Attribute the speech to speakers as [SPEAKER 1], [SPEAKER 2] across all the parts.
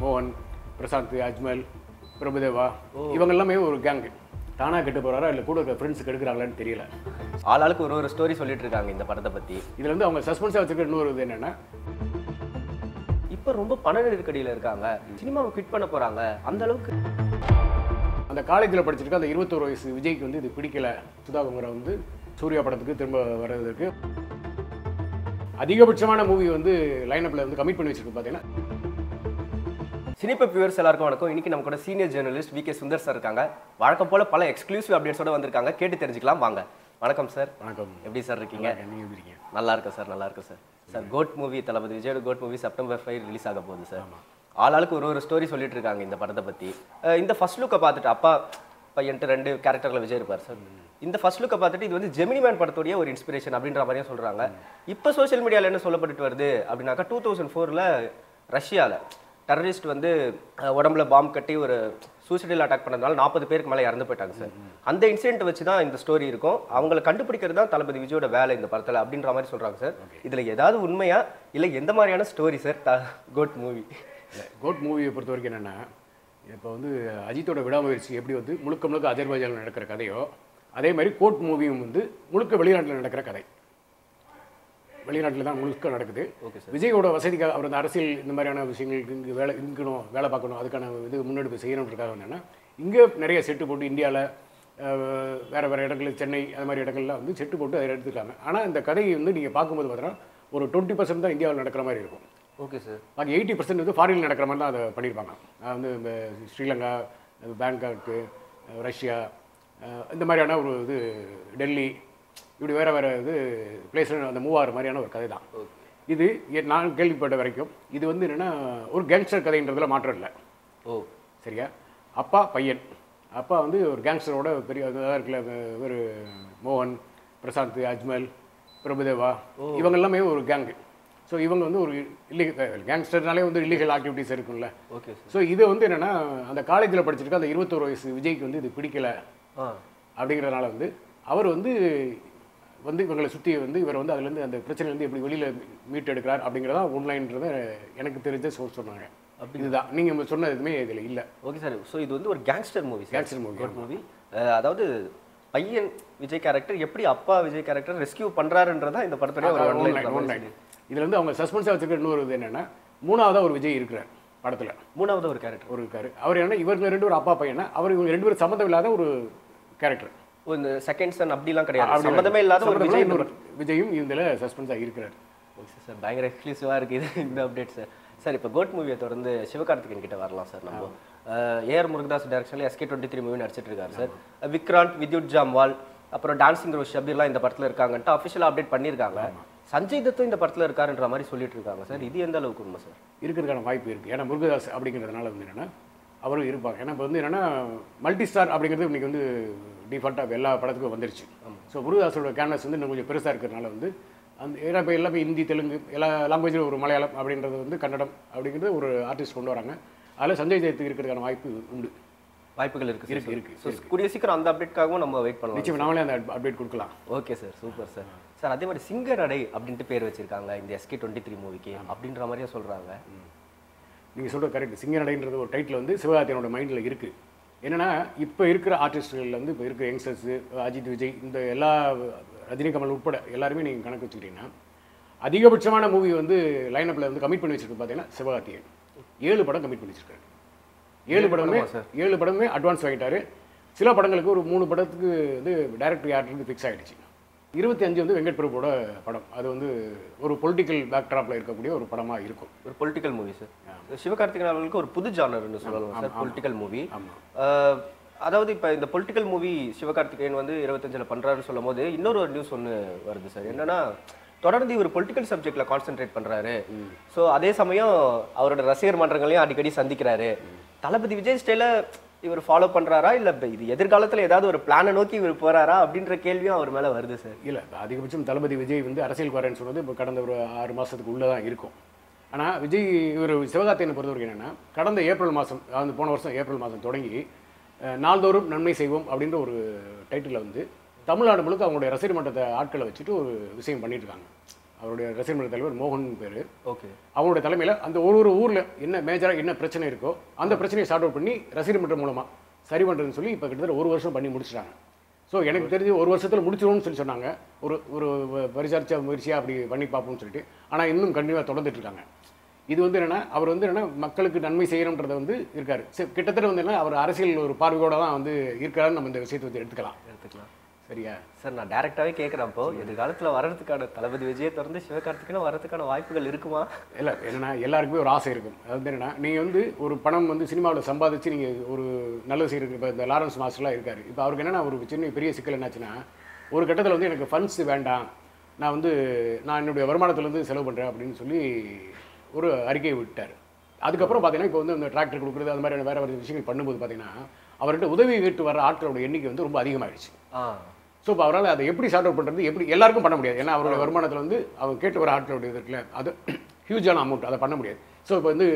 [SPEAKER 1] மோகன் பிரசாந்த் அஜ்மல் பிரபுதேவா இவங்க எல்லாமே ஒரு கேங் தானா கெட்டு போறாரா இல்லை கூட இருக்க ஃப்ரெண்ட்ஸ் கெடுக்கிறாங்களான்னு தெரியல
[SPEAKER 2] ஆளாளுக்கு ஒரு ஒரு ஸ்டோரி சொல்லிட்டு இருக்காங்க இந்த படத்தை பத்தி
[SPEAKER 1] இதுல வந்து அவங்க சஸ்பென்ஸாக வச்சுருக்க இன்னொரு இது என்னன்னா
[SPEAKER 2] இப்போ ரொம்ப பண நெருக்கடியில இருக்காங்க சினிமாவை குவிட் பண்ண போறாங்க அந்த அளவுக்கு
[SPEAKER 1] அந்த காலேஜில் படிச்சிருக்க அந்த இருபத்தோரு வயசு விஜய்க்கு வந்து இது பிடிக்கல சுதா குமரா வந்து சூர்யா படத்துக்கு திரும்ப வர்றதுக்கு அதிகபட்சமான மூவி வந்து லைனப்பில் வந்து கமிட் பண்ணி வச்சிருக்கு பார்த்தீங்கன்னா
[SPEAKER 2] சினிப்ப வியூவர்ஸ் எல்லாருக்கும் வணக்கம் இன்னைக்கு நம்ம கூட senior journalist V K Sundar sir இருக்காங்க வழக்கம் போல பல எக்ஸ்க்ளூசிவ் அப்டேட்ஸோட வந்திருக்காங்க கேட்டு தெரிஞ்சுக்கலாம் வாங்க வணக்கம் சார்
[SPEAKER 1] வணக்கம்
[SPEAKER 2] எப்படி சார் இருக்கீங்க
[SPEAKER 1] நீங்கள் எப்படி இருக்கீங்க
[SPEAKER 2] நல்லா இருக்கேன் சார் நல்லா இருக்கேன் sir sir GOAT movie Thalapathy விஜயோட GOAT movie September five release ஆக போகுது சார் ஆளாளுக்கு ஒரு ஒரு ஸ்டோரி சொல்லிட்டு இருக்காங்க இந்த படத்தை பத்தி அஹ் இந்த ஃபர்ஸ்ட் லுக்கை பார்த்துட்டு அப்பா பையன்ட்டு ரெண்டு கேரக்டர்ல விஜய் இருப்பார் சார் இந்த ஃபர்ஸ்ட் லுக்கை பார்த்துட்டு இது வந்து ஜெமினி மேன் படத்துடைய ஒரு இன்ஸ்பிரேஷன் அப்படின்ற மாதிரியும் சொல்றாங்க இப்போ சோஷியல் மீடியால என்ன சொல்லப்பட்டுட்டு வருது அப்படின்னாக்கா டூ தௌசண்ட் ஃபோரில் ரஷ்யாவில் டெரரிஸ்ட் வந்து அஹ், உடம்புல பாம்பு கட்டி ஒரு சூசைடல் அட்டாக் பண்ணதுனால நாற்பது பேருக்கு மேலே இறந்து போயிட்டாங்க சார் அந்த இன்சிடென்ட் வச்சு தான் இந்த ஸ்டோரி இருக்கும் அவங்கள கண்டுபிடிக்கிறது தான் தளபதி விஜயோட வேலை இந்த படத்தில் அப்படின்ற மாதிரி சொல்றாங்க சார் இதுல ஏதாவது உண்மையா இல்லை எந்த மாதிரியான ஸ்டோரி சார் கோட் மூவி
[SPEAKER 1] இல்லை கோட் மூவியை பொறுத்த வரைக்கும் என்னென்னா இப்போ வந்து அஜித்தோட விடாமுயற்சி எப்படி வந்து முழுக்க முழுக்க அஜர்பைஜானில் நடக்கிற கதையோ அதே மாதிரி கோட் மூவியும் வந்து முழுக்க வெளிநாட்டில் நடக்கிற கதை வெளிநாட்டில் தான் முழுக்க நடக்குது
[SPEAKER 2] ஓகே
[SPEAKER 1] விஜயோட வசதிக்காக அவர் அந்த அரசியல் இந்த மாதிரியான விஷயங்களுக்கு இங்கே வேலை இங்கணும் வேலை பார்க்கணும் அதுக்கான இது முன்னெடுப்பு செய்யணுன்றதுக்காக என்னென்னா இங்கே நிறைய செட்டு போட்டு இந்தியாவில் வேறு வேறு இடங்கள் சென்னை அது மாதிரி இடங்கள்லாம் வந்து செட்டு போட்டு அதை எடுத்துருக்காங்க ஆனால் இந்த கதையை வந்து நீங்கள் பார்க்கும்போது பார்த்தீங்கன்னா ஒரு டுவெண்ட்டி பர்சன்ட் தான் இந்தியாவில் நடக்கிற மாதிரி இருக்கும்
[SPEAKER 2] ஓகே சார்
[SPEAKER 1] பாக்கி எயிட்டி பர்சன்ட் வந்து ஃபாரினில் நடக்கிற மாதிரி தான் அதை பண்ணியிருப்பாங்க அஹ் வந்து இந்த ஸ்ரீலங்கா அஹ் பேங்காக்கு அஹ் ரஷ்யா அஹ் இந்த மாதிரியான ஒரு இது டெல்லி இப்படி வேறு வேறு இது பிளேஸில் அந்த மூவாறு மாதிரியான ஒரு கதை தான் இது எ- நான் கேள்விப்பட்ட வரைக்கும் இது வந்து என்னென்னா ஒரு கேங்ஸ்டர் கதைன்றதுல மாற்றம் இல்லை
[SPEAKER 2] ஓ
[SPEAKER 1] சரியா அப்பா பையன் அப்பா வந்து ஒரு கேங்ஸ்டரோட பெரிய இதாக இருக்குல்ல ஒரு மோகன் பிரசாந்த் அஜ்மல் பிரபுதேவா இவங்க எல்லாமே ஒரு கேங்கு ஸோ இவங்க வந்து ஒரு இல்லீகல் கேங்ஸ்டர்னாலே வந்து இல்லீகல் ஆக்டிவிட்டீஸ் இருக்கும்ல
[SPEAKER 2] ஓகே சார்
[SPEAKER 1] ஸோ இது வந்து என்னென்னா அந்த காலேஜில் படிச்சிருக்க அந்த இருபத்தோரு வயசு விஜய்க்கு வந்து இது பிடிக்கல
[SPEAKER 2] ஆ
[SPEAKER 1] அப்படிங்கிறதுனால வந்து அவர் வந்து வந்து இவங்களை சுற்றி வந்து இவர் வந்து அதுலேருந்து அந்த பிரச்சனையிலேருந்து எப்படி வெளியில் மீட் எடுக்கிறார் அப்படிங்கிறதா ஒன்லைன்றத எனக்கு தெரிஞ்ச சோர்ஸ் சொன்னாங்க இதுதான் நீங்கள் சொன்ன எதுவுமே இதில் இல்லை
[SPEAKER 2] ஓகே சார் ஸோ இது வந்து ஒரு gangster movie sir
[SPEAKER 1] gangster movie
[SPEAKER 2] GOAT movie அதாவது பையன் விஜய் கேரக்டர் எப்படி அப்பா விஜய் கேரக்டர் ரெஸ்கியூ பண்றாருன்றதா இந்த படத்துடைய ஒரு
[SPEAKER 1] ஒன்லைன்
[SPEAKER 2] ஒன்லைன்
[SPEAKER 1] ஒன்லைன் இதில் வந்து அவங்க சஸ்பென்ஸாக வச்சுருக்க இன்னொரு இது என்னென்னா மூணாவதாக ஒரு விஜய் இருக்கிறார் படத்தில்
[SPEAKER 2] மூணாவது ஒரு கேரக்டர்
[SPEAKER 1] ஒரு இருக்காரு அவர் என்ன இவங்க ரெண்டு பேரும் அப்பா பையனா அவர் இவங்க ரெண்டு பேரும் சம்மந்தம் இல்லாத ஒரு கேரக்டர்
[SPEAKER 2] ஓ இந்த செகண்ட் சன் அப்படிலாம் கிடையாது சம்மந்தமே இல்லாத ஒரு விஜய்
[SPEAKER 1] இன்னொரு விஜயும் இதில் சஸ்பென்ஸாக இருக்கிறார்
[SPEAKER 2] ஓகே சார் பயங்கர எக்ஸ்க்ளூசிவாக இருக்குது இது இந்த அப்டேட் சார் சார் இப்போ கோட் மூவியை தொடர்ந்து சிவகார்த்திகேயன் கிட்ட வரலாம் சார் நம்ம ஏஆர் முருகதாஸ் டேரக்ஷனில் எஸ்கே டுவெண்ட்டி த்ரீ மூவி நடிச்சிட்டு இருக்காரு சார் விக்ராந்த் வித்யுத் ஜாம்வால் அப்புறம் டான்சிங் ரோஸ் ஷபீர்லாம் இந்த படத்தில் இருக்காங்கன்ட்டு அஃபிஷியலாக அப்டேட் பண்ணியிருக்காங்க சஞ்சய் தத்தும் இந்த படத்தில் இருக்காருன்ற மாதிரி சொல்லிட்டு இருக்காங்க சார் இது எந்த அளவுக்கு உண்மை சார்
[SPEAKER 1] இருக்கிறதுக்கான வாய்ப்பு இருக்குது ஏன்னா முருகதாஸ் அப்படிங்கிறதுனால வந்து என்னென்னா அவரும் இருப்பாங்க ஏன்னா இப்போ வந்து என்னென்னா மல்டி ஸ்டார் அப்படிங்கிறது இன்றைக்கி வந்து டிஃபால்ட்டாக எல்லா படத்துக்கும் வந்துருச்சு ஸோ முருகதாஸோட கேன்வஸ் வந்து இன்னும் கொஞ்சம் பெருசாக இருக்கிறதுனால வந்து அந்த ஏன்னா இப்போ எல்லாமே ஹிந்தி தெலுங்கு எல்லா லாங்குவேஜில் ஒரு மலையாளம் அப்படின்றது வந்து கன்னடம் அப்படிங்கிறது ஒரு ஆர்டிஸ்ட் கொண்டு வராங்க அதில் சஞ்சய் ஜெயத்துக்கு இருக்கிறதுக்கான வாய்ப்பு உண்டு
[SPEAKER 2] வாய்ப்புகள் இருக்கு
[SPEAKER 1] இருக்கு, இருக்கு,
[SPEAKER 2] ஸோ கூடிய சீக்கிரம் அந்த அப்டேட்காகவும் நம்ம வெயிட் பண்ணலாம்
[SPEAKER 1] நிச்சயம் நாமளே அந்த அப்டேட் கொடுக்கலாம்
[SPEAKER 2] okay sir super sir sir அதே மாதிரி சிங்கநடை அப்படின்ட்டு பேர் வச்சிருக்காங்க இந்த எஸ்கே டுவெண்ட்டி த்ரீ மூவிக்கு அப்படின்ற மாதிரியே சொல்றாங்க
[SPEAKER 1] நீங்கள் சொல்கிற கரெக்ட் சிங்கநடைன்றது ஒரு டைட்டில் வந்து சிவகார்த்தியனோட மைண்டில் இருக்குது என்னென்னா இப்போ இருக்கிற ஆர்டிஸ்ட்கள் வந்து இப்போ இருக்கிற யங்ஸ்டர்ஸு அஜித் விஜய் இந்த எல்லா ரஜினி கமல் உட்பட எல்லாருமே நீங்கள் கணக்கு வச்சுக்கிட்டீங்கன்னா அதிகபட்சமான மூவி வந்து லைனப்பில் வந்து கமிட் பண்ணி வச்சிருக்கு பார்த்தீங்கன்னா சிவகார்த்தியன் ஏழு படம் கமிட் பண்ணி வச்சிருக்காரு ஏழு படமே ஏழு படமே அட்வான்ஸ் வாங்கிட்டாரு சில படங்களுக்கு ஒரு மூணு படத்துக்கு வந்து டைரக்டர் யார்ட்டு ஃபிக்ஸ் ஆகிடுச்சு இருபத்தி அஞ்சு வந்து வெங்கட் பிரபுவோட படம் அது வந்து ஒரு பொலிட்டிக்கல் பேக்ட்ராப்பில் இருக்கக்கூடிய ஒரு படமாக இருக்கும்
[SPEAKER 2] ஒரு பொலிட்டிக்கல் மூவி சார் சிவகார்த்திகேயன் அவர்களுக்கு ஒரு புது ஜானர்னு சொல்லலாம் சார் பொலிட்டிக்கல் மூவி
[SPEAKER 1] ஆமாம்
[SPEAKER 2] அதாவது இப்போ இந்த பொலிட்டிக்கல் மூவி சிவகார்த்திகேயன் வந்து இருபத்தஞ்சில் பண்ணுறாருன்னு சொல்லும் போது இன்னொரு ஒரு நியூஸ் ஒன்று வருது சார் என்னன்னா தொடர்ந்து இவர் பொலிட்டிக்கல் சப்ஜெக்ட்ல கான்சென்ட்ரேட் பண்றாரு ஸோ அதே சமயம் அவரோட ரசிகர் மன்றங்களையும் அடிக்கடி சந்திக்கிறாரு தளபதி விஜய் ஸ்டைல இவர் ஃபாலோ பண்றாரா இல்ல இப்ப இது எதிர்காலத்துல ஏதாவது ஒரு பிளானை நோக்கி இவர் போறாரா அப்படின்ற கேள்வியும் அவர் மேல வருது சார்
[SPEAKER 1] இல்லை அதிகபட்சம் தளபதி விஜய் வந்து அரசியல் வரேன்னு சொன்னது இப்போ கடந்த ஒரு ஆறு மாதத்துக்கு உள்ளே தான் இருக்கும் ஆனால் விஜய் இவர் சிவகார்த்தியனை பொறுத்த வரைக்கும் என்னென்னா கடந்த ஏப்ரல் மாதம் அதாவது போன வருஷம் ஏப்ரல் மாதம் தொடங்கி அஹ், நாள்தோறும் நன்மை செய்வோம் அப்படின்ற ஒரு டைட்டிலில் வந்து தமிழ்நாடு முழுக்க அவங்களுடைய ரசிகர் மன்றத்தை ஆட்களை வச்சுட்டு ஒரு விஷயம் பண்ணிட்டு இருக்காங்க அவருடைய ரசிகர் மன்ற தலைவர் மோகன் பேர்
[SPEAKER 2] ஓகே
[SPEAKER 1] அவங்களுடைய தலைமையில் அந்த ஒரு ஒரு ஊரில் என்ன மேஜராக என்ன பிரச்சனை இருக்கோ அந்த பிரச்சனையை சார்ட் அவுட் பண்ணி ரசிகர் மன்றம் மூலமாக சரி பண்ணுறதுன்னு சொல்லி இப்போ கிட்டத்தட்ட ஒரு வருஷம் பண்ணி முடிச்சிட்டாங்க ஸோ எனக்கு தெரிஞ்சு ஒரு வருஷத்தில் முடிச்சிடும்னு சொல்லி சொன்னாங்க ஒரு ஒரு பரிசாரிச்ச முயற்சியாக அப்படி பண்ணி பார்ப்போம்னு சொல்லிட்டு ஆனால் இன்னும் கண்டினியூவாக தொடர்ந்துட்டு இருக்காங்க இது வந்து என்னன்னா அவர் வந்து என்னன்னா மக்களுக்கு நன்மை செய்யணுன்றதை வந்து இருக்காரு சரி, கிட்டத்தட்ட வந்து என்ன அவர் அரசியல் ஒரு பார்வையோட தான் வந்து இருக்காருன்னு நம்ம இந்த விஷயத்தை வந்து எடுத்துக்கலாம்
[SPEAKER 2] எடுத்துக்கலாம்
[SPEAKER 1] சரியா
[SPEAKER 2] சார் நான் டேரெக்டாகவே கேட்குறேன் அப்போ எதிர்காலத்துல வர்றதுக்கான தளபதி விஜயை தொடர்ந்து சிவகார்த்திகேயன் வர்றதுக்கான வாய்ப்புகள் இருக்குமா
[SPEAKER 1] இல்லை என்னன்னா எல்லாருக்குமே ஒரு ஆசை இருக்கும் அதாவது என்னன்னா நீங்கள் வந்து ஒரு பணம் வந்து சினிமாவில் சம்பாதிச்சு நீங்கள் ஒரு நல்லது செய்யறது இப்போ இந்த லாரன்ஸ் மாஸ்டர்லாம் இருக்காரு இப்போ அவருக்கு என்னன்னா ஒரு சின்ன பெரிய சிக்கல் என்னாச்சுன்னா ஒரு கட்டத்தில் வந்து எனக்கு ஃபண்ட்ஸ் வேண்டாம் நான் வந்து நான் என்னுடைய வருமானத்துலேருந்து செலவு பண்ணுறேன் அப்படின்னு சொல்லி ஒரு அறிக்கையை விட்டார் அதுக்கப்புறம் பார்த்தீங்கன்னா இப்போ வந்து இந்த டிராக்டர் கொடுக்குறது அது மாதிரியான வேறு வேறு விஷயங்கள் பண்ணும்போது பார்த்தீங்கன்னா அவர்கிட்ட உதவி கேட்டு வர ஆட்களோட எண்ணிக்கை வந்து ரொம்ப அதிகமாகிடுச்சு
[SPEAKER 2] ஆ
[SPEAKER 1] ஸோ இப்போ அவரால் அதை எப்படி சார்ட் அவுட் பண்ணுறது எப்படி எல்லாருக்கும் பண்ண முடியாது ஏன்னா அவருடைய வருமானத்தில் வந்து அவர் கேட்டு வர ஆட்களுடைய இது இருக்குல்ல அது ஹியூஜான அமௌண்ட் அதை பண்ண முடியாது ஸோ இப்போ வந்து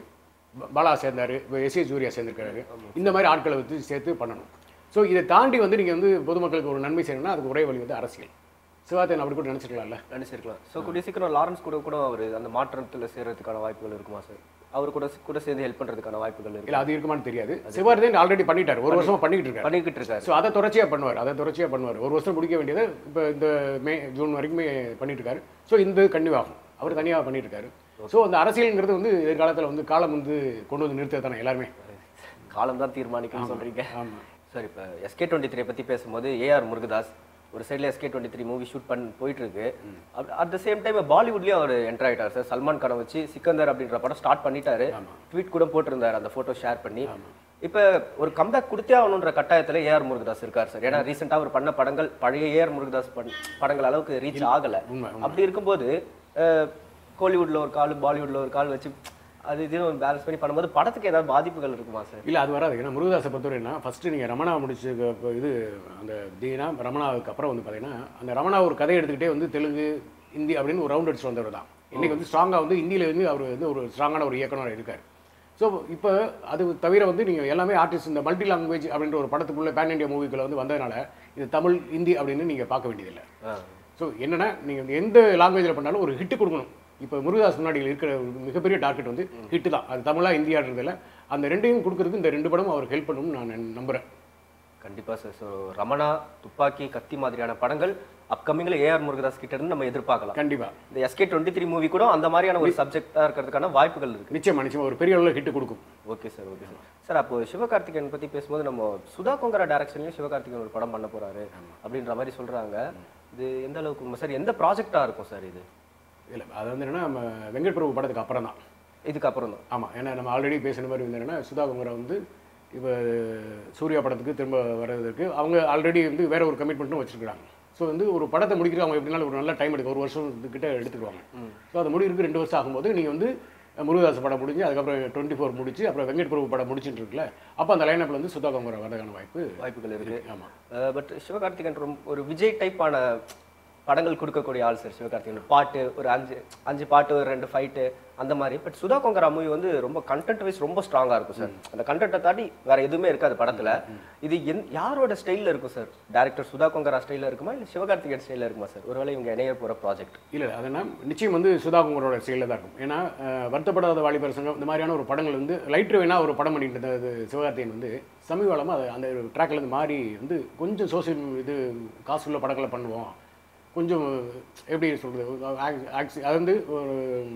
[SPEAKER 1] ப- பாலா சேர்ந்தாரு இப்போ எஸ்ஏ சூர்யா சேர்ந்திருக்காரு இந்த மாதிரி ஆட்களை வந்து சேர்த்து பண்ணணும் ஸோ இதை தாண்டி வந்து நீங்கள் வந்து பொதுமக்களுக்கு ஒரு நன்மை செய்யணும்னா அதுக்கு ஒரே வழி வந்து அரசியல் சிவாத்தன் அப்படி கூட நினச்சிக்கலாம்ல
[SPEAKER 2] நினைச்சிருக்கலாம் ஸோ கூடிய சீக்கிரம் லாரன்ஸ் கூட கூட அவர் அந்த மாற்றத்தில் சேர்றதுக்கான வாய்ப்புகள் இருக்குமா சார் அவர் கூட கூட சேர்ந்து ஹெல்ப் பண்றதுக்கான வாய்ப்புகள் இருக்கு
[SPEAKER 1] இல்லை அது இருக்குமான்னு தெரியாது சிவார்த்தன் ஆல்ரெடி பண்ணிட்டார் ஒரு வருஷமா பண்ணிக்கிட்டு இருக்காரு
[SPEAKER 2] பண்ணிக்கிட்டு இருக்காரு
[SPEAKER 1] ஸோ அதை தொடர்ச்சியாக பண்ணுவார் அதை தொடர்ச்சியாக பண்ணுவார் ஒரு வருஷம் முடிக்க வேண்டியதை இப்போ இந்த மே ஜூன் வரைக்குமே பண்ணிட்டு இருக்காரு ஸோ இந்த கன்னியூ ஆகும் அவர் தனியாக பண்ணிட்டு இருக்காரு ஸோ அந்த அரசியலுங்கிறது வந்து எதிர்காலத்தில் வந்து காலம் வந்து கொண்டு வந்து நிறுத்த தானே எல்லாருமே
[SPEAKER 2] காலம் தான் தீர்மானிக்கும்னு சொல்றீங்க
[SPEAKER 1] ஆமாம்
[SPEAKER 2] சார் இப்போ எஸ்கே டுவெண்ட்டி த்ரீ பற்றி பேசும்போது ஏஆர் முருகதாஸ் ஒரு சைடில் SK twenty three movie shoot பண்ணி போயிட்டு இருக்கு அட் த சேம் டைம் பாலிவுட்லேயும் அவர் என்டர் ஆயிட்டார் சார் சல்மான் கானை வச்சு சிக்கந்தர் அப்படின்ற படம் ஸ்டார்ட் பண்ணிட்டாரு ட்வீட் கூட போட்டிருந்தார் அந்த ஃபோட்டோ ஷேர் பண்ணி இப்போ ஒரு கம்பேக் கொடுத்தே ஆகணுன்ற கட்டாயத்தில் ஏஆர் முருகதாஸ் இருக்கார் சார் ஏன்னா ரீசெண்டாக அவர் பண்ண படங்கள் பழைய ஏஆர் முருகதாஸ் பண் படங்கள் அளவுக்கு ரீச் ஆகலை
[SPEAKER 1] உண்மை
[SPEAKER 2] அப்படி இருக்கும்போது அஹ், கோலிவுட்ல ஒரு கால் பாலிவுட்ல ஒரு கால் வச்சு அது இதுன்னு பேலன்ஸ் பண்ணி பண்ணும்போது படத்துக்கு ஏதாவது பாதிப்புகள் இருக்குமா சார்
[SPEAKER 1] இல்லை அது வராது ஏன்னா முருகதாஸை பொறுத்தவரை என்ன ஃபஸ்ட்டு நீங்கள் ரமணா முடிச்சு இப்போ இது அந்த தீனா ரமணாவுக்கு அப்புறம் வந்து பார்த்தீங்கன்னா அந்த ரமணா ஒரு கதை எடுத்துக்கிட்டே வந்து தெலுங்கு ஹிந்தி அப்படின்னு ஒரு ரவுண்ட் அடிச்சு வந்தவர் தான் இன்னைக்கு வந்து ஸ்ட்ராங்காக வந்து இந்தியில வந்து அவர் வந்து ஒரு ஸ்ட்ராங்கான ஒரு இயக்குனர் இருக்கார் ஸோ இப்போ அது தவிர வந்து நீங்கள் எல்லாமே ஆர்டிஸ்ட் இந்த மல்டி லாங்குவேஜ் அப்படின்ற ஒரு படத்துக்குள்ள பேன் இண்டியா மூவிக்குள்ள வந்து வந்ததுனால இது தமிழ் ஹிந்தி அப்படின்னு நீங்கள் பார்க்க வேண்டியதில்லை ஸோ என்னன்னா நீங்கள் எந்த லாங்குவேஜில் பண்ணாலும் ஒரு ஹிட் கொடுக்கணும் இப்போ முருகதாஸ் முன்னாடி இருக்கிற ஒரு மிகப்பெரிய டார்கெட் வந்து ஹிட் தான் அது தமிழா இந்தியான்றதில் அந்த ரெண்டையும் கொடுக்கறதுக்கு இந்த ரெண்டு படமும் அவர் ஹெல்ப் பண்ணணும்னு நான் நம்புகிறேன்
[SPEAKER 2] கண்டிப்பா சார் ஸோ ரமணா துப்பாக்கி கத்தி மாதிரியான படங்கள் அப்கமிங்ல ஏஆர் முருகதாஸ் கிட்ட இருந்து நம்ம எதிர்பார்க்கலாம்
[SPEAKER 1] கண்டிப்பாக
[SPEAKER 2] இந்த எஸ்கே டுவெண்ட்டி த்ரீ மூவி கூட அந்த மாதிரியான ஒரு சப்ஜெக்டா இருக்கிறதுக்கான வாய்ப்புகள் இருக்கு
[SPEAKER 1] நிச்சயமா நிச்சயமா ஒரு பெரிய அளவில் ஹிட் கொடுக்கும்
[SPEAKER 2] okay sir okay sir sir அப்போ சிவகார்த்திகேயன் பத்தி பேசும்போது நம்ம சுதா கொங்கரா டைரக்ஷன்லயும் சிவகார்த்திகேயன் ஒரு படம் பண்ண போறாரு அப்படின்ற மாதிரி சொல்றாங்க இது எந்த அளவுக்கு உண்மை சார் எந்த ப்ராஜெக்டா இருக்கும் சார் இது
[SPEAKER 1] இல்லை அது வந்து என்னன்னா நம்ம வெங்கட் பிரபு படத்துக்கு அப்புறம் தான்
[SPEAKER 2] இதுக்கு அப்புறம் தான்
[SPEAKER 1] ஆமாம் ஏன்னா நம்ம ஆல்ரெடி பேசின மாதிரி வந்து என்னன்னா சுதா குமரா வந்து இப்போ சூர்யா படத்துக்கு திரும்ப வர்றதுக்கு அவங்க ஆல்ரெடி வந்து வேற ஒரு கமிட்மெண்ட்டும் வச்சிருக்காங்க ஸோ வந்து ஒரு படத்தை முடிக்கிறது அவங்க எப்படினாலும் ஒரு நல்ல டைம் எடுக்கும் ஒரு வருஷம் கிட்ட எடுத்துக்குவாங்க ஸோ அதை முடிக்கிறதுக்கு ரெண்டு வருஷம் ஆகும்போது நீங்கள் வந்து முருகதாஸ் படம் முடிஞ்சு அதுக்கப்புறம் டுவெண்ட்டி ஃபோர் முடிச்சு அப்புறம் வெங்கட் பிரபு படம் முடிச்சுட்டு இருக்குல்ல அப்போ அந்த லைனப்பில் வந்து சுதா குமரா வரதுக்கான வாய்ப்பு
[SPEAKER 2] வாய்ப்புகள் இருக்கு
[SPEAKER 1] ஆமாம்
[SPEAKER 2] பட் சிவகார்த்திகேயன் ரொம்ப ஒரு விஜய் டைப்பான படங்கள் கொடுக்கக்கூடிய ஆள் சார் சிவகார்த்திகேயன் பாட்டு ஒரு அஞ்சு அஞ்சு பாட்டு ஒரு ரெண்டு ஃபைட்டு அந்த மாதிரி பட் சுதா கொங்கரா மூவி வந்து ரொம்ப கண்டென்ட் வைஸ் ரொம்ப ஸ்ட்ராங்கா இருக்கும் சார் அந்த கண்டென்ட்டை தாண்டி வேற எதுவுமே இருக்காது படத்துல இது என் யாரோட ஸ்டைல்ல இருக்கும் சார் டேரக்டர் சுதா கொங்கரா ஸ்டைல்ல இருக்குமா இல்ல சிவகார்த்திகேயன் ஸ்டைல்ல இருக்குமா சார் ஒருவேளை இவங்க இணைய போற ப்ராஜெக்ட்
[SPEAKER 1] இல்லை அதனா நிச்சயம் வந்து சுதா குமரோட செயலில் தான் இருக்கும் ஏன்னா அஹ், வருத்தப்படாத வாலிபர் சங்கம் இந்த மாதிரியான ஒரு படங்கள் வந்து லைட் வேணா ஒரு படம் பண்ணிட்டு இருந்த இது சிவகார்த்தியன் வந்து சமீப காலமா அது அந்த ட்ராக்ல இருந்து மாறி வந்து கொஞ்சம் சோசியல் இது காசு உள்ள படங்களை பண்ணுவோம் கொஞ்சம் எப்படி சொல்கிறது அது வந்து ஒரு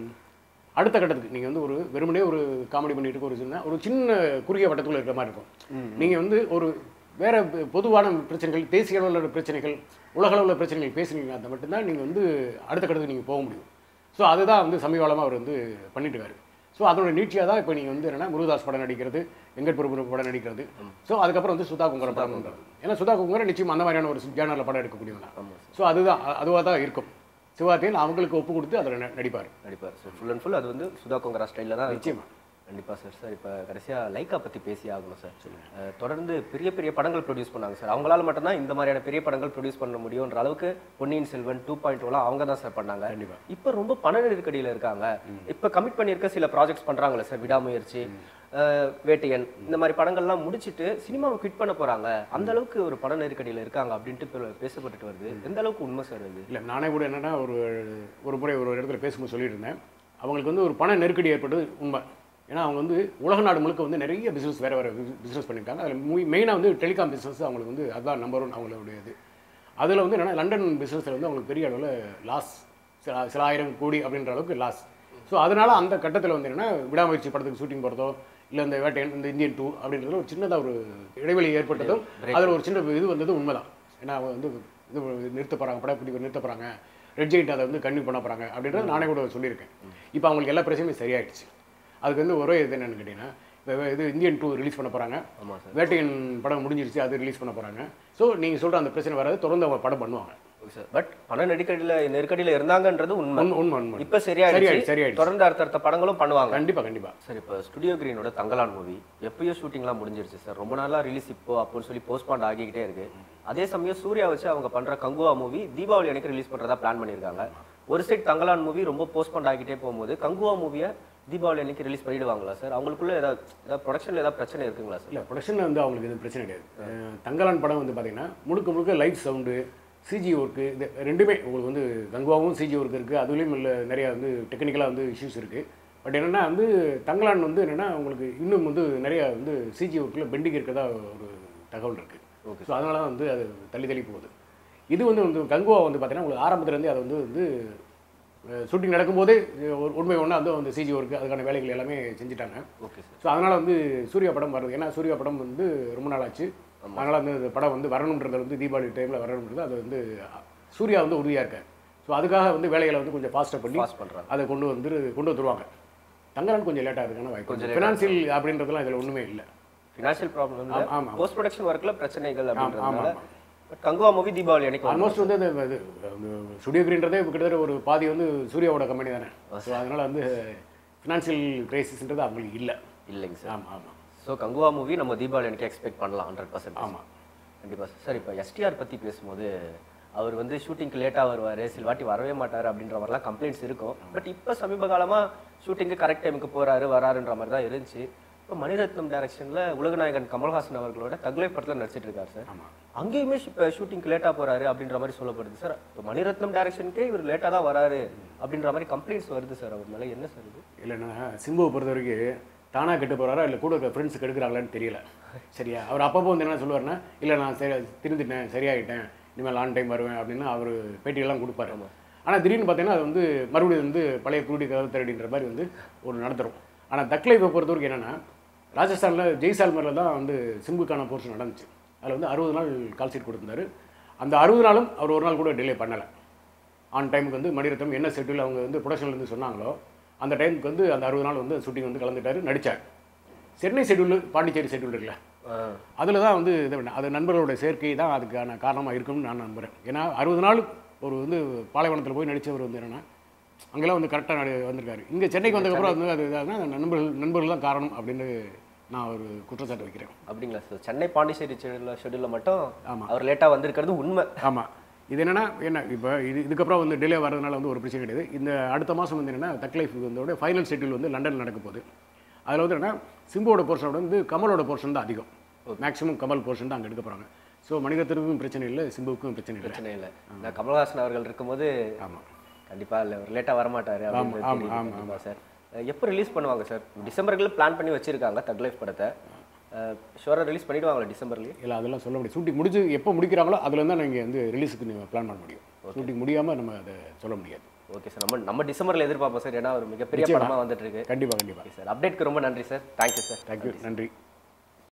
[SPEAKER 1] அடுத்த கட்டத்துக்கு நீங்கள் வந்து ஒரு வெறுமனே ஒரு காமெடி பண்ணிட்டு இருக்க ஒரு சின்ன ஒரு சின்ன குறுகிய வட்டத்துக்குள்ள இருக்கிற மாதிரி இருக்கும் நீங்கள் வந்து ஒரு வேற பொ- பொதுவான பிரச்சனைகள் தேசிய அளவில் உள்ள பிரச்சனைகள் உலக அளவில் பிரச்சனைகள் பேசுனீங்க அந்த மட்டும்தான் நீங்கள் வந்து அடுத்த கட்டத்துக்கு நீங்கள் போக முடியும் ஸோ அதுதான் வந்து சமீப காலமாக அவர் வந்து பண்ணிட்டு இருக்காரு ஸோ அதோட நீட்சியாக தான் இப்போ நீங்கள் வந்து என்னன்னா முருகதாஸ் படம் நடிக்கிறது வெங்கட் பிரபு படம் நடிக்கிறது ஸோ அதுக்கப்புறம் வந்து சுதா குங்கரம் படம் பண்ணுறது ஏன்னா சுதா குங்கரம் நிச்சயம் அந்த மாதிரியான ஒரு ஜேனரில் படம் எடுக்கக்கூடியவங்க ஸோ அதுதான் அ- அதுவாக தான் இருக்கும் சிவாத்தியன் அவங்களுக்கு ஒப்பு கொடுத்து அதில் நடிப்பார்
[SPEAKER 2] நடிப்பார் ஸோ ஃபுல் அண்ட் ஃபுல் அது வந்து சுதா கொங்கரா ஸ்டைலில் தான் இருக்கும்.
[SPEAKER 1] நிச்சயமா
[SPEAKER 2] கண்டிப்பா சார் சார் இப்போ கடைசியாக லைக்கா பற்றி பேசி ஆகணும் சார் அஹ், தொடர்ந்து பெரிய பெரிய படங்கள் ப்ரொடியூஸ் பண்ணாங்க சார் அவங்களால மட்டும்தான் இந்த மாதிரியான பெரிய படங்கள் ப்ரொடியூஸ் பண்ண முடியுன்ற அளவுக்கு பொன்னியின் செல்வன் டூ பாயிண்ட் ஓலாம் அவங்க தான் சார் பண்ணாங்க
[SPEAKER 1] கண்டிப்பா.
[SPEAKER 2] இப்போ ரொம்ப பண நெருக்கடியில் இருக்காங்க இப்போ கமிட் பண்ணியிருக்க சில ப்ராஜெக்ட்ஸ் பண்ணுறாங்களே சார் விடாமுயற்சி அஹ், வேட்டையன் இந்த மாதிரி படங்கள்லாம் முடிச்சிட்டு சினிமாவை குவிட் பண்ண போறாங்க அந்த அளவுக்கு ஒரு பட நெருக்கடியில் இருக்காங்க அப்படின்ட்டு பே- பேசப்பட்டுட்டு வருது எந்த அளவுக்கு உண்மை சார் அது
[SPEAKER 1] இல்லை நானே கூட என்னென்னா ஒரு ஒரு முறை ஒரு இடத்துல பேசும்போது சொல்லிட்டு இருந்தேன் அவங்களுக்கு வந்து ஒரு பண நெருக்கடி ஏற்பட்டது உண்மை ஏன்னா அவங்க வந்து உலக நாடு முழுக்க வந்து நிறைய பிஸ்னஸ் வேறு வேறு பிஸ்னஸ் பண்ணியிருக்காங்க அதில் மெயினாக வந்து டெலிகாம் பிஸ்னஸ் அவங்களுக்கு வந்து அதுதான் நம்பர் ஒன் அவங்களுடைய இது அதில் வந்து என்னென்னா லண்டன் பிஸ்னஸில் வந்து அவங்களுக்கு பெரிய அளவில் லாஸ் சில சில ஆயிரம் கோடி அப்படின்ற அளவுக்கு லாஸ் ஸோ அதனால் அந்த கட்டத்தில் வந்து என்னென்னா விடாமுயற்சி படத்துக்கு ஷூட்டிங் போகிறதோ இல்லை இந்த வேட்டையன் இந்த இந்தியன் டூ அப்படின்றதுல ஒரு சின்னதாக ஒரு இடைவெளி ஏற்பட்டதும் அதில் ஒரு சின்ன இது வந்தது உண்மைதான் ஏன்னா அவங்க வந்து இது நிறுத்த போகிறாங்க படப்பிடிப்பு நிறுத்த போகிறாங்க ரெட் ஜெயிண்ட் அதை வந்து கன்னியூ பண்ண போகிறாங்க அப்படின்றது நானே கூட சொல்லியிருக்கேன் இப்போ அவங்களுக்கு எல்லா பிரச்சனையும் சரியாயிடுச்சு அதுக்கு வந்து ஒரே இது என்னன்னு கேட்டிங்கன்னா இப்போ இது இந்தியன் டூ ரிலீஸ் பண்ண போகிறாங்க
[SPEAKER 2] ஆமா சார்
[SPEAKER 1] வேட்டையன் படம் முடிஞ்சிருச்சு அது ரிலீஸ் பண்ண போகிறாங்க ஸோ நீங்கள் சொல்கிற அந்த பிரச்சனை வராது தொடர்ந்து அவங்க படம் பண்ணுவாங்க
[SPEAKER 2] சார் பட் பண நெருக்கடியில் நெருக்கடியில் இருந்தாங்கன்றது உண்மை
[SPEAKER 1] உண்மை உண்மை உண்மை
[SPEAKER 2] இப்போ
[SPEAKER 1] சரியாயிடுச்சு,
[SPEAKER 2] சரியாயிடுச்சு
[SPEAKER 1] சரியாயிடுச்சு.
[SPEAKER 2] தொடர்ந்து அடுத்தடுத்த படங்களும் பண்ணுவாங்க
[SPEAKER 1] கண்டிப்பாக கண்டிப்பாக
[SPEAKER 2] சார் இப்போ ஸ்டுடியோ கிரீனோட தங்கலான் மூவி எப்பயோ ஷூட்டிங்லாம் முடிஞ்சிருச்சு சார் ரொம்ப நாளா ரிலீஸ் இப்போ அப்படின்னு சொல்லி போஸ்ட்பாண்ட் ஆகிக்கிட்டே இருக்கு அதே சமயம் சூர்யா வச்சு அவங்க பண்ற கங்குவா மூவி தீபாவளி அன்னைக்கு ரிலீஸ் பண்றதா பிளான் பண்ணியிருக்காங்க ஒரு சைட் தங்கலான் மூவி ரொம்ப போஸ்ட்பாண்ட் ஆகிட்டே போகும்போது கங்குவா மூவியை தீபாவளி அன்னைக்கு ரிலீஸ் பண்ணிடுவாங்களா சார் அவங்களுக்குள்ள ஏதாவது ஏதாவது ப்ரொடக்ஷனில் ஏதாவது பிரச்சனை இருக்குங்களா சார்
[SPEAKER 1] இல்லை ப்ரொடக்ஷனில் வந்து அவங்களுக்கு எதுவும் பிரச்சனை கிடையாது அஹ் தங்கலான் படம் வந்து பார்த்தீங்கன்னா முழுக்க முழுக்க லைட் சவுண்டு சிஜி ஒர்க்கு இது ரெண்டுமே உங்களுக்கு வந்து கங்குவாவும் சிஜி ஒர்க் இருக்குது அதுலேயும் இல்லை நிறையா வந்து டெக்னிக்கலாக வந்து இஷ்யூஸ் இருக்குது பட் என்னென்னா வந்து தங்கலான் வந்து என்னென்னா உங்களுக்கு இன்னும் வந்து நிறையா வந்து சிஜி ஒர்க்கில் பெண்டிங் இருக்கிறதா ஒரு தகவல் இருக்குது
[SPEAKER 2] Okay.
[SPEAKER 1] ஸோ அதனால தான் வந்து அது தள்ளி தள்ளி போகுது இது வந்து வந்து கங்குவா வந்து பார்த்தீங்கன்னா உங்களுக்கு ஆரம்பத்துலேருந்தே அதை வந்து வந்து ஷூட்டிங் நடக்கும்போதே ஒரு உண்மை ஒன்றா வந்து அந்த சிஜி ஒர்க்கு அதுக்கான வேலைகள் எல்லாமே செஞ்சுட்டாங்க
[SPEAKER 2] ஓகே சார்
[SPEAKER 1] ஸோ அதனால் வந்து சூர்யா படம் வருது ஏன்னா சூர்யா படம் வந்து ரொம்ப நாள் ஆச்சு அதனால் வந்து அந்த படம் வந்து வரணுன்றது வந்து தீபாவளி டைமில் வரணுன்றது அது வந்து சூர்யா வந்து உறுதியாக இருக்கார் ஸோ அதுக்காக வந்து வேலைகளை வந்து கொஞ்சம் ஃபாஸ்ட்டாக பண்ணி
[SPEAKER 2] பாஸ் பண்றாங்க
[SPEAKER 1] அதை கொண்டு வந்து கொண்டு வந்துருவாங்க தங்கலான் கொஞ்சம் லேட்டாக இருக்கான வாய்ப்பு கொஞ்சம் ஃபினான்சியல் அப்படின்றதுலாம் இதில் ஒன்றுமே இல்லை
[SPEAKER 2] ஃபினான்ஷியல் ப்ராப்ளம்
[SPEAKER 1] ஆமா, ஆமா.
[SPEAKER 2] போஸ்ட் ப்ரொடக்ஷன் ஒர்க்கில் பிரச்சனைகள்
[SPEAKER 1] ஆமா,
[SPEAKER 2] அப்படின்றதுனால
[SPEAKER 1] ஆமா.
[SPEAKER 2] பட் கங்குவா மூவி தீபாவளி அன்னைக்கு வரும்.
[SPEAKER 1] ஆல்மோஸ்ட் வந்து அந்த இது ஸ்டுடியோ கிரீன்றதே கிட்டத்தட்ட ஒரு பாதி வந்து சூர்யாவோட கம்பெனி தானே ஸோ அதனால் வந்து ஃபினான்ஷியல் கிரைசிஸ்ன்றது அவங்களுக்கு இல்லை
[SPEAKER 2] இல்லைங்க சார்
[SPEAKER 1] ஆமாம் ஆமாம்
[SPEAKER 2] ஸோ கங்குவா மூவி நம்ம தீபாவளி அன்னைக்கு எக்ஸ்பெக்ட் பண்ணலாம் ஹண்ட்ரட் பர்சன்ட்
[SPEAKER 1] ஆமாம்
[SPEAKER 2] கண்டிப்பாக சார் சார் இப்போ எஸ்டிஆர் பற்றி பேசும்போது அவர் வந்து ஷூட்டிங்க்கு லேட்டாக வருவார் சில வாட்டி வரவே மாட்டார் அப்படின்ற மாதிரிலாம் கம்ப்ளைண்ட்ஸ் இருக்கும் பட் இப்போ சமீப காலமாக ஷூட்டிங்க்கு கரெக்ட் டைமுக்கு போகிறாரு வராருன்ற மாதிரி தான் இருந்துச்சு இப்போ மணிரத்னம் டைரக்ஷனில் உலகநாயகன் கமல்ஹாசன் அவர்களோட தகுலை படத்தில் நடிச்சிட்டு இருக்காரு சார்
[SPEAKER 1] ஆமாம்
[SPEAKER 2] அங்கேயுமே இப்போ ஷூட்டிங்க்கு லேட்டாக போகிறாரு அப்படின்ற மாதிரி சொல்லப்படுது சார் இப்போ மணிரத்னம் டைரக்ஷனுக்கே இவர் லேட்டாக தான் வராரு அப்படின்ற மாதிரி கம்ப்ளைண்ட்ஸ் வருது சார் அவர் மேலே என்ன சார் இது
[SPEAKER 1] இல்லைன்னா சிம்புவை பொறுத்த வரைக்கும் தானாக கெட்டு போகிறாரா இல்லை கூட இருக்க ஃப்ரெண்ட்ஸ் கெடுக்கிறாங்களான்னு தெரியல சரியா அவர் அப்பப்போ வந்து என்ன சொல்லுவார்னா இல்லை நான் சரி திருந்திட்டேன் சரியாயிட்டேன் இனிமேல் ஆன் டைம் வருவேன் அப்படின்னு அவர் பேட்டியெல்லாம் கொடுப்பாரு ஆனால் திடீர்னு பார்த்தீங்கன்னா அது வந்து மறுபடியும் வந்து பழைய குருடி கதவு திருடின்ற மாதிரி வந்து ஒரு நடத்துகிறோம் ஆனால் தக்லைஃபை பொறுத்த வரைக்கும் என்னென்னா ராஜஸ்தானில் ஜெய்சால்மரில் தான் வந்து சிம்புக்கான போர்ஷன் நடந்துச்சு அதில் வந்து அறுபது நாள் கால் ஷீட் கொடுத்துருந்தாரு அந்த அறுபது நாளும் அவர் ஒரு நாள் கூட டிலே பண்ணலை ஆன் டைமுக்கு வந்து மணிரத்னம் என்ன ஷெட்யூல் அவங்க வந்து ப்ரொடக்ஷன்லேருந்து சொன்னாங்களோ அந்த டைமுக்கு வந்து அந்த அறுபது நாள் வந்து ஷூட்டிங் வந்து கலந்துட்டாரு நடித்தார் சென்னை ஷெட்யூல் பாண்டிச்சேரி ஷெட்யூல் இருக்குல்ல அதில் தான் வந்து இது பண்ண அது நண்பர்களோட சேர்க்கை தான் அதுக்கான காரணமாக இருக்கும்னு நான் நம்புகிறேன் ஏன்னா அறுபது நாள் ஒரு வந்து பாலைவனத்தில் போய் நடித்தவர் வந்து என்னென்னா அங்கெல்லாம் வந்து கரெக்டாக நடி வந்திருக்காரு இங்கே சென்னைக்கு வந்ததுக்கப்புறம் வந்து அது இதாகுனா நண்பர்கள் நண்பர்கள் தான் காரணம் அப்படின்னு நான் ஒரு குற்றச்சாட்டு வைக்கிறேன்
[SPEAKER 2] அப்படிங்களா சார் சென்னை பாண்டிச்சேரி ஷெடியூலில் ஷெடியூலில் மட்டும்
[SPEAKER 1] ஆமா.
[SPEAKER 2] அவர் லேட்டாக வந்திருக்கிறது உண்மை
[SPEAKER 1] ஆமாம் இது என்னன்னா என்ன இப்போ இது இதுக்கப்புறம் வந்து டிலே வர்றதுனால வந்து ஒரு பிரச்சனை கிடையாது இந்த அடுத்த மாதம் வந்து என்னென்னா தக்லைஃப் வந்து ஃபைனல் ஷெட்யூல் வந்து லண்டனில் நடக்க போகுது அதில் வந்து என்னன்னா சிம்புவோட போர்ஷனோட வந்து கமலோட போர்ஷன் தான் அதிகம் மேக்ஸிமம் கமல் போர்ஷன் தான் அங்கே எடுக்க போகிறாங்க ஸோ மணிரத்திற்கும் பிரச்சனை இல்லை சிம்புவுக்கும் பிரச்சனை இல்லை
[SPEAKER 2] பிரச்சனை இல்லை நான் கமல்ஹாசன் அவர்கள் இருக்கும்போது
[SPEAKER 1] ஆமாம்
[SPEAKER 2] கண்டிப்பா இல்லை அவர் லேட்டாக வரமாட்டாரு
[SPEAKER 1] ஆமா,
[SPEAKER 2] அப்படின்னு
[SPEAKER 1] ஆமா,
[SPEAKER 2] தெரியுது
[SPEAKER 1] ஆமா,
[SPEAKER 2] கண்டிப்பா சார் அஹ் எப்போ ரிலீஸ் பண்ணுவாங்க சார் டிசம்பருக்குள்ள பிளான் பண்ணி வச்சிருக்காங்க தக் லைஃப் படத்தை ஷோராக ரிலீஸ் பண்ணிடுவாங்களா டிசம்பர்லேயே
[SPEAKER 1] இல்லை அதெல்லாம் சொல்ல முடியாது ஷூட்டிங் முடிஞ்சு எப்போ முடிக்கிறாங்களோ அதில் தான் நீங்கள் வந்து ரிலீஸுக்கு நீங்கள் பிளான் பண்ண முடியும் ஷூட்டிங் முடியாமல் நம்ம அதை சொல்ல முடியாது
[SPEAKER 2] ஓகே சார் நம்ம நம்ம டிசம்பரில் எதிர்பார்ப்போம் சார் ஏன்னா ஒரு மிகப்பெரிய
[SPEAKER 1] நிச்சயமா.
[SPEAKER 2] படமாக வந்துட்டு இருக்கு
[SPEAKER 1] கண்டிப்பாக கண்டிப்பாக
[SPEAKER 2] ஓகே சார் அப்டேட்க்கு ரொம்ப நன்றி சார் தேங்க்யூ சார்
[SPEAKER 1] தேங்க்யூ நன்றி